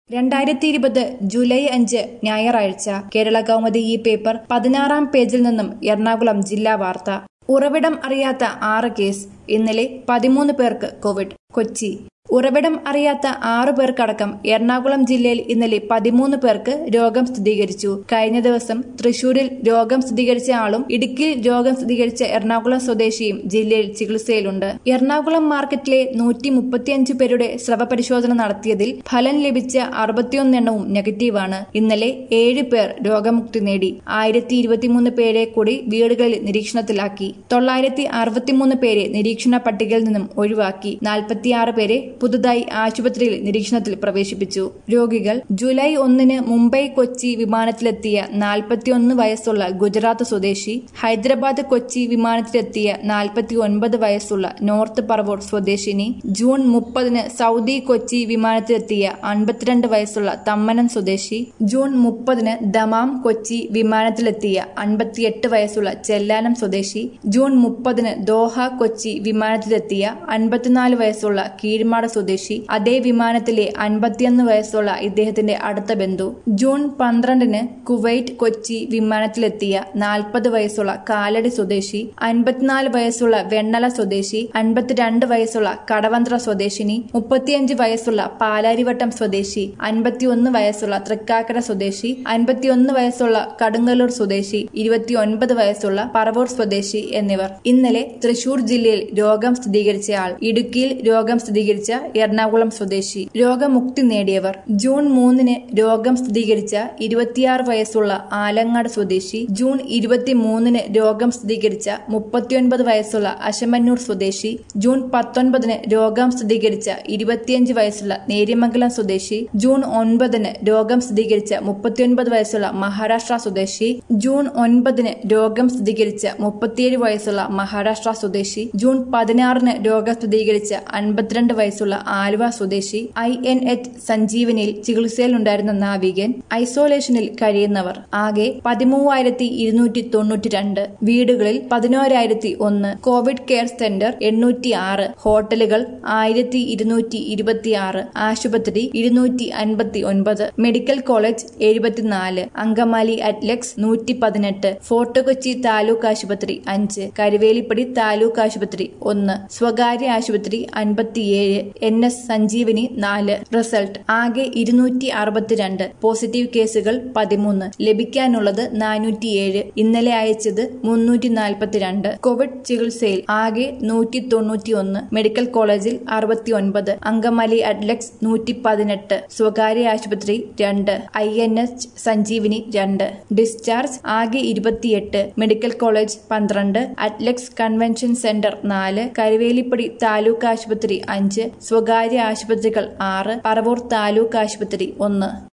രണ്ടായിരത്തി ഇരുപത് ജൂലൈ അഞ്ച് ഞായറാഴ്ച കേരള കൗമുദി ഈ പേപ്പർ പതിനാറാം പേജിൽ നിന്നും എറണാകുളം ജില്ലാ വാർത്ത ഉറവിടം അറിയാത്ത ആറ് കേസ് ഇന്നലെ പതിമൂന്ന് പേർക്ക് കോവിഡ് കൊച്ചി ഉറവിടം അറിയാത്ത ആറു പേർക്കടക്കം എറണാകുളം ജില്ലയിൽ ഇന്നലെ പതിമൂന്ന് പേർക്ക് രോഗം സ്ഥിരീകരിച്ചു കഴിഞ്ഞ ദിവസം തൃശൂരിൽ രോഗം സ്ഥിരീകരിച്ച ആളും ഇടുക്കിയിൽ രോഗം സ്ഥിരീകരിച്ച എറണാകുളം സ്വദേശിയും ജില്ലയിൽ ചികിത്സയിലുണ്ട് എറണാകുളം മാർക്കറ്റിലെ നൂറ്റി മുപ്പത്തിയഞ്ച് പേരുടെ സ്രവ പരിശോധന നടത്തിയതിൽ ഫലം ലഭിച്ച അറുപത്തിയൊന്ന് എണ്ണവും നെഗറ്റീവാണ് ഇന്നലെ ഏഴ് പേർ രോഗമുക്തി നേടി ആയിരത്തി ഇരുപത്തിമൂന്ന് പേരെ കൂടി വീടുകളിൽ നിരീക്ഷണത്തിലാക്കി തൊള്ളായിരത്തി അറുപത്തിമൂന്ന് പേരെ നിരീക്ഷണ പട്ടികയിൽ നിന്നും ഒഴിവാക്കി നാൽപ്പത്തിയാറ് പേരെ പുതുതായി ആശുപത്രിയിൽ നിരീക്ഷണത്തിൽ പ്രവേശിപ്പിച്ചു രോഗികൾ ജൂലൈ ഒന്നിന് മുംബൈ കൊച്ചി വിമാനത്തിലെത്തിയ നാൽപ്പത്തിയൊന്ന് വയസ്സുള്ള ഗുജറാത്ത് സ്വദേശി ഹൈദരാബാദ് കൊച്ചി വിമാനത്തിലെത്തിയ നാൽപ്പത്തി ഒൻപത് വയസ്സുള്ള നോർത്ത് പറവൂർ സ്വദേശിനി ജൂൺ മുപ്പതിന് സൗദി കൊച്ചി വിമാനത്തിലെത്തിയ അൻപത്തിരണ്ട് വയസ്സുള്ള തമ്മനം സ്വദേശി ജൂൺ മുപ്പതിന് ദമാം കൊച്ചി വിമാനത്തിലെത്തിയ അൻപത്തിയെട്ട് വയസ്സുള്ള ചെല്ലാനം സ്വദേശി ജൂൺ മുപ്പതിന് ദോഹ കൊച്ചി വിമാനത്തിലെത്തിയ അൻപത്തിനാല് വയസ്സുള്ള കീഴ്മാട് സ്വദേശി അതേ വിമാനത്തിലെ അൻപത്തിയൊന്ന് വയസ്സുള്ള ഇദ്ദേഹത്തിന്റെ അടുത്ത ബന്ധു ജൂൺ പന്ത്രണ്ടിന് കുവൈറ്റ് കൊച്ചി വിമാനത്തിലെത്തിയ നാൽപ്പത് വയസ്സുള്ള കാലടി സ്വദേശി അൻപത്തിനാല് വയസ്സുള്ള വെണ്ണല സ്വദേശി അൻപത്തിരണ്ട് വയസ്സുള്ള കടവന്ത്ര സ്വദേശിനി മുപ്പത്തിയഞ്ച് വയസ്സുള്ള പാലാരിവട്ടം സ്വദേശി അൻപത്തിയൊന്ന് വയസ്സുള്ള തൃക്കാക്കര സ്വദേശി അൻപത്തിയൊന്ന് വയസ്സുള്ള കടുങ്ങല്ലൂർ സ്വദേശി ഇരുപത്തിയൊൻപത് വയസ്സുള്ള പറവൂർ സ്വദേശി എന്നിവർ ഇന്നലെ തൃശൂർ ജില്ലയിൽ രോഗം സ്ഥിരീകരിച്ചയാൾ ഇടുക്കിയിൽ രോഗം സ്ഥിരീകരിച്ച എറണാകുളം സ്വദേശി രോഗമുക്തി നേടിയവർ ജൂൺ മൂന്നിന് രോഗം സ്ഥിരീകരിച്ച ഇരുപത്തിയാറ് വയസ്സുള്ള ആലങ്ങാട് സ്വദേശി ജൂൺ ഇരുപത്തിമൂന്നിന് രോഗം സ്ഥിരീകരിച്ച മുപ്പത്തിയൊൻപത് വയസ്സുള്ള അശമന്നൂർ സ്വദേശി ജൂൺ പത്തൊൻപതിന് രോഗം സ്ഥിരീകരിച്ച ഇരുപത്തിയഞ്ച് വയസ്സുള്ള നേര്യമംഗലം സ്വദേശി ജൂൺ ഒൻപതിന് രോഗം സ്ഥിരീകരിച്ച മുപ്പത്തിയൊൻപത് വയസ്സുള്ള മഹാരാഷ്ട്ര സ്വദേശി ജൂൺ ഒൻപതിന് രോഗം സ്ഥിരീകരിച്ച മുപ്പത്തിയേഴ് വയസ്സുള്ള മഹാരാഷ്ട്ര സ്വദേശി ജൂൺ പതിനാറിന് രോഗം സ്ഥിരീകരിച്ച അൻപത്തിരണ്ട് വയസ്സുള്ള ആലുവ സ്വദേശി ഐ എൻ എച്ച് സഞ്ജീവനിയിൽ ചികിത്സയിലുണ്ടായിരുന്ന നാവികൻ ഐസോലേഷനിൽ കഴിയുന്നവർ ആകെ പതിമൂവായിരത്തി ഇരുന്നൂറ്റി തൊണ്ണൂറ്റി രണ്ട് വീടുകളിൽ പതിനോരായിരത്തി ഒന്ന് കോവിഡ് കെയർ സെന്റർ എണ്ണൂറ്റി ആറ് ഹോട്ടലുകൾ ആയിരത്തി ഇരുന്നൂറ്റി ഇരുപത്തി ആറ് ആശുപത്രി ഇരുന്നൂറ്റി അൻപത്തി ഒൻപത് മെഡിക്കൽ കോളേജ് എഴുപത്തിനാല് അങ്കമാലി അറ്റ്ലക്സ് നൂറ്റി പതിനെട്ട് ഫോർട്ട് കൊച്ചി താലൂക്ക് ആശുപത്രി അഞ്ച് കരുവേലിപ്പടി താലൂക്ക് ആശുപത്രി ഒന്ന് സ്വകാര്യ ആശുപത്രി അൻപത്തിയേഴ് എൻ എസ് സഞ്ജീവനി നാല് റിസൾട്ട് ആകെ ഇരുന്നൂറ്റി അറുപത്തിരണ്ട് പോസിറ്റീവ് കേസുകൾ പതിമൂന്ന് ലഭിക്കാനുള്ളത് നാനൂറ്റിയേഴ് ഇന്നലെ അയച്ചത് മുന്നൂറ്റി നാൽപ്പത്തിരണ്ട് കോവിഡ് ചികിത്സയിൽ ആകെ നൂറ്റി തൊണ്ണൂറ്റി ഒന്ന് മെഡിക്കൽ കോളേജിൽ അറുപത്തി ഒൻപത് അങ്കമാലി അഡ്ലക്സ് നൂറ്റി പതിനെട്ട് സ്വകാര്യ ആശുപത്രി രണ്ട് ഐ എൻ എച്ച് സഞ്ജീവിനി രണ്ട് ഡിസ്ചാർജ് ആകെ ഇരുപത്തിയെട്ട് മെഡിക്കൽ കോളേജ് പന്ത്രണ്ട് അറ്റ്ലക്സ് കൺവെൻഷൻ സെന്റർ നാല് കരുവേലിപ്പടി താലൂക്ക് ആശുപത്രി അഞ്ച് സ്വകാര്യ ആശുപത്രികൾ ആറ് പറവൂർ താലൂക്ക് ആശുപത്രി ഒന്ന്